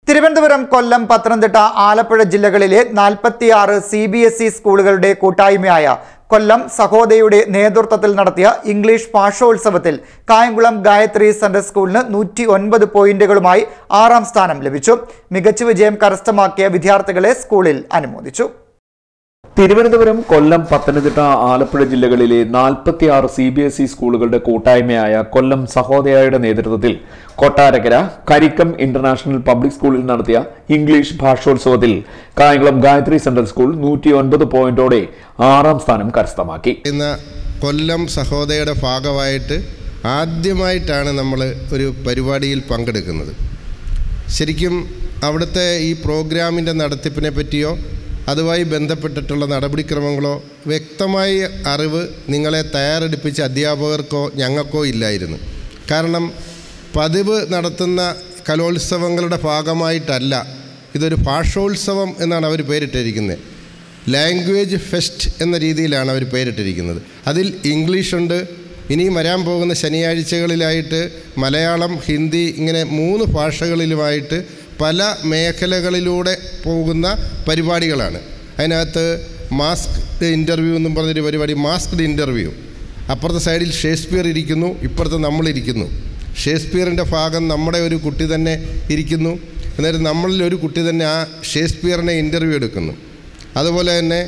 തിരുവനന്തപുരം കൊല്ലം പത്തനംതിട്ട ആലപ്പുഴ ജില്ലകളിലെ നാൽപ്പത്തിയാറ് C B S E സ്കൂളുകളുടെ കൂട്ടായ്മയായ കൊല്ലം സഹോദയുടെ നേതൃത്വത്തിൽ നടത്തിയ ഇംഗ്ലീഷ് ഭാഷോത്സവത്തിൽ കായംകുളം ഗായത്രി സെൻട്രൽ സ്കൂളിന് നൂറ്റി ഒൻപത് പോയിന്റുകളുമായി ആറാം സ്ഥാനം ലഭിച്ചു മികച്ച വിജയം കരസ്ഥമാക്കിയ വിദ്യാർത്ഥികളെ സ്കൂളിൽ അനുമോദിച്ചു തിരുവനന്തപുരം കൊല്ലം പത്തനംതിട്ട ആലപ്പുഴ ജില്ലകളിലെ നാൽപ്പത്തിയാറ് സി ബി എസ് ഇ സ്കൂളുകളുടെ കൂട്ടായ്മയായ കൊല്ലം സഹോദയയുടെ നേതൃത്വത്തിൽ കൊട്ടാരക്കര കരിക്കം ഇന്റർനാഷണൽ പബ്ലിക് സ്കൂളിൽ നടത്തിയ ഇംഗ്ലീഷ് ഭാഷോത്സവത്തിൽ കായംകുളം ഗായത്രി സെൻട്രൽ സ്കൂൾ നൂറ്റി ഒൻപത് പോയിന്റോടെ ആറാം സ്ഥാനം കരസ്ഥമാക്കി എന്ന കൊല്ലം സഹോദയയുടെ ഭാഗമായിട്ട് ആദ്യമായിട്ടാണ് നമ്മൾ ഒരു പരിപാടിയിൽ പങ്കെടുക്കുന്നത് ശരിക്കും അവിടുത്തെ ഈ പ്രോഗ്രാമിൻ്റെ നടത്തിപ്പിനെ പറ്റിയോ അതുമായി ബന്ധപ്പെട്ടിട്ടുള്ള നടപടിക്രമങ്ങളോ വ്യക്തമായ അറിവ് നിങ്ങളെ തയ്യാറെടുപ്പിച്ച അധ്യാപകർക്കോ ഞങ്ങൾക്കോ ഇല്ലായിരുന്നു കാരണം പതിവ് നടത്തുന്ന കലോത്സവങ്ങളുടെ ഭാഗമായിട്ടല്ല ഇതൊരു ഭാഷോത്സവം എന്നാണ് അവർ പേരിട്ടിരിക്കുന്നത് ലാംഗ്വേജ് ഫെസ്റ്റ് എന്ന രീതിയിലാണ് അവർ പേരിട്ടിരിക്കുന്നത് അതിൽ ഇംഗ്ലീഷുണ്ട് ഇനിയും വരാൻ പോകുന്ന ശനിയാഴ്ചകളിലായിട്ട് മലയാളം ഹിന്ദി ഇങ്ങനെ മൂന്ന് ഭാഷകളിലുമായിട്ട് പല മേഖലകളിലൂടെ പോകുന്ന പരിപാടികളാണ് അതിനകത്ത് മാസ്ക്ഡ് ഇൻ്റർവ്യൂ എന്നും പറഞ്ഞൊരു പരിപാടി മാസ്ക്ഡ് ഇൻ്റർവ്യൂ അപ്പുറത്തെ സൈഡിൽ ഷേക്സ്പിയർ ഇരിക്കുന്നു ഇപ്പുറത്ത് നമ്മളിരിക്കുന്നു ഷേക്സ്പിയറിൻ്റെ ഭാഗം നമ്മുടെ ഒരു കുട്ടി തന്നെ ഇരിക്കുന്നു അന്നേരം നമ്മളിൽ ഒരു കുട്ടി തന്നെ ആ ഷേക്സ്പിയറിനെ ഇൻ്റർവ്യൂ എടുക്കുന്നു അതുപോലെ തന്നെ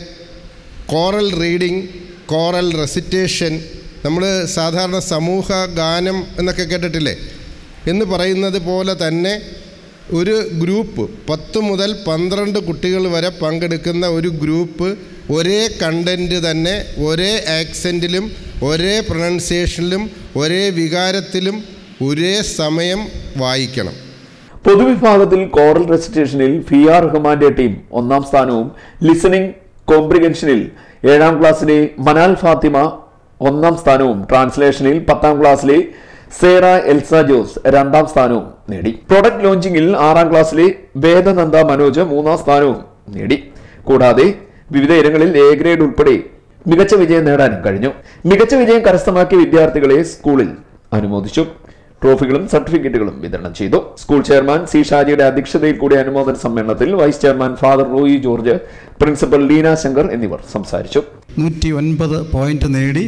കോറൽ റീഡിംഗ് കോറൽ റെസിറ്റേഷൻ നമ്മൾ സാധാരണ സമൂഹ ഗാനം എന്നൊക്കെ കേട്ടിട്ടില്ലേ എന്ന് പറയുന്നത് പോലെ തന്നെ ഒരു ഗ്രൂപ്പ് പത്ത് മുതൽ പന്ത്രണ്ട് കുട്ടികൾ വരെ പങ്കെടുക്കുന്ന ഒരു ഗ്രൂപ്പ് ഒരേ കണ്ടൻറ്റ് തന്നെ ഒരേ ആക്സെൻറ്റിലും ഒരേ പ്രൊണൗൺസിയേഷനിലും ഒരേ വികാരത്തിലും ഒരേ സമയം വായിക്കണം പൊതുവിഭാഗത്തിൽ കോറൽ റെസിറ്റേഷനിൽ ഫി ആർ റഹ്മാന്റെ ടീം ഒന്നാം സ്ഥാനവും ലിസണിംഗ് കോംപ്രിഹെൻഷനിൽ ഏഴാം ക്ലാസ്സിലെ മനാൽ ഫാത്തിമ ഒന്നാം സ്ഥാനവും ട്രാൻസ്ലേഷനിൽ പത്താം ക്ലാസ്സിലെ സേറ എൽസ ജോസ് രണ്ടാം സ്ഥാനവും നേടി പ്രൊഡക്റ്റ് ലോഞ്ചിങ്ങിൽ ആറാം ക്ലാസ്സിലെ വേദനന്ദ മനോജ് മൂന്നാം സ്ഥാനവും നേടി കൂടാതെ വിവിധ ഇനങ്ങളിൽ എ ഗ്രേഡ് ഉൾപ്പെടെ മികച്ച വിജയം നേടാനും കഴിഞ്ഞു മികച്ച വിജയം കരസ്ഥമാക്കിയ വിദ്യാർത്ഥികളെ സ്കൂളിൽ അനുമോദിച്ചു ട്രോഫികളും സർട്ടിഫിക്കറ്റുകളും വിതരണം ചെയ്തു സ്കൂൾ ചെയർമാൻ സി ഷാജിയുടെ അധ്യക്ഷതയിൽ കൂടിയ അനുമോദന സമ്മേളനത്തിൽ vice chairman father Roy George principal Leena Shankar എന്നിവർ സംസാരിച്ചു നൂറ്റി ഒൻപത് പോയിന്റ് നേടി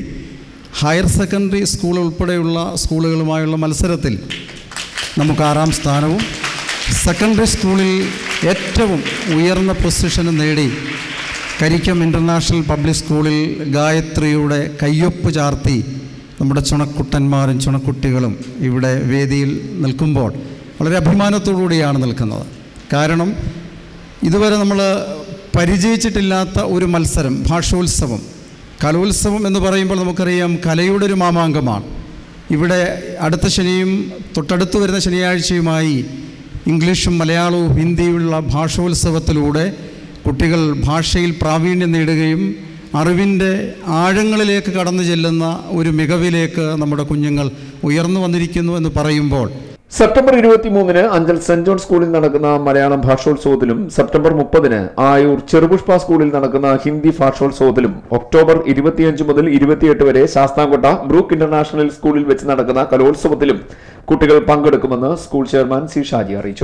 ഹയർ സെക്കൻഡറി സ്കൂൾ ഉൾപ്പെടെയുള്ള സ്കൂളുകളുമായുള്ള മത്സരത്തിൽ നമുക്ക് ആറാം സ്ഥാനവും സെക്കൻഡറി സ്കൂളിൽ ഏറ്റവും ഉയർന്ന പൊസിഷനും നേടി കരിക്കം ഇൻ്റർനാഷണൽ പബ്ലിക് സ്കൂളിൽ ഗായത്രിയുടെ കയ്യൊപ്പ് ചാർത്തി നമ്മുടെ ചുണക്കുട്ടന്മാരും ചുണക്കുട്ടികളും ഇവിടെ വേദിയിൽ നിൽക്കുമ്പോൾ വളരെ അഭിമാനത്തോടുകൂടിയാണ് നിൽക്കുന്നത് കാരണം ഇതുവരെ നമ്മൾ പരിചയിച്ചിട്ടില്ലാത്ത ഒരു മത്സരം ഭാഷോത്സവം കലോത്സവം എന്ന് പറയുമ്പോൾ നമുക്കറിയാം കലയുടെ ഒരു മാമാങ്കമാണ് ഇവിടെ അടുത്ത ശനിയും തൊട്ടടുത്ത് വരുന്ന ശനിയാഴ്ചയുമായി ഇംഗ്ലീഷും മലയാളവും ഹിന്ദിയുമുള്ള ഭാഷോത്സവത്തിലൂടെ കുട്ടികൾ ഭാഷയിൽ പ്രാവീണ്യം നേടുകയും അറിവിൻ്റെ ആഴങ്ങളിലേക്ക് കടന്നു ചെല്ലുന്ന ഒരു മികവിലേക്ക് നമ്മുടെ കുഞ്ഞുങ്ങൾ ഉയർന്നു വന്നിരിക്കുന്നു എന്ന് പറയുമ്പോൾ സെപ്റ്റംബർ ഇരുപത്തിമൂന്നിന് അഞ്ചൽ സെന്റ് ജോൺ സ്കൂളിൽ നടക്കുന്ന മലയാളം ഭാഷോത്സവത്തിലും സെപ്റ്റംബർ മുപ്പതിന് ആയൂർ ചെറുപുഷ്പ സ്കൂളിൽ നടക്കുന്ന ഹിന്ദി ഭാഷോത്സവത്തിലും ഒക്ടോബർ ഇരുപത്തിയഞ്ച് മുതൽ ഇരുപത്തിയെട്ട് വരെ ശാസ്താംകോട്ട ബ്രൂക്ക് ഇന്റർനാഷണൽ സ്കൂളിൽ വെച്ച് നടക്കുന്ന കലോത്സവത്തിലും കുട്ടികൾ പങ്കെടുക്കുമെന്ന് സ്കൂൾ ചെയർമാൻ സി ഷാജി അറിയിച്ചു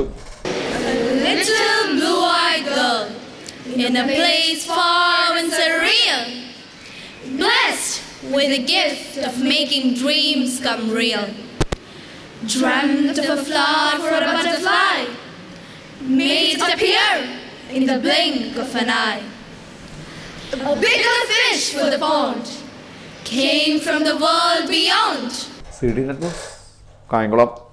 Little blue-eyed girl in a place far and surreal, blessed with the gift of making dreams come real. Dreamt of a flower for a butterfly, made it appear in the blink of an eye. A bigger fish for the pond came from the world beyond. C D net news Kayamkulam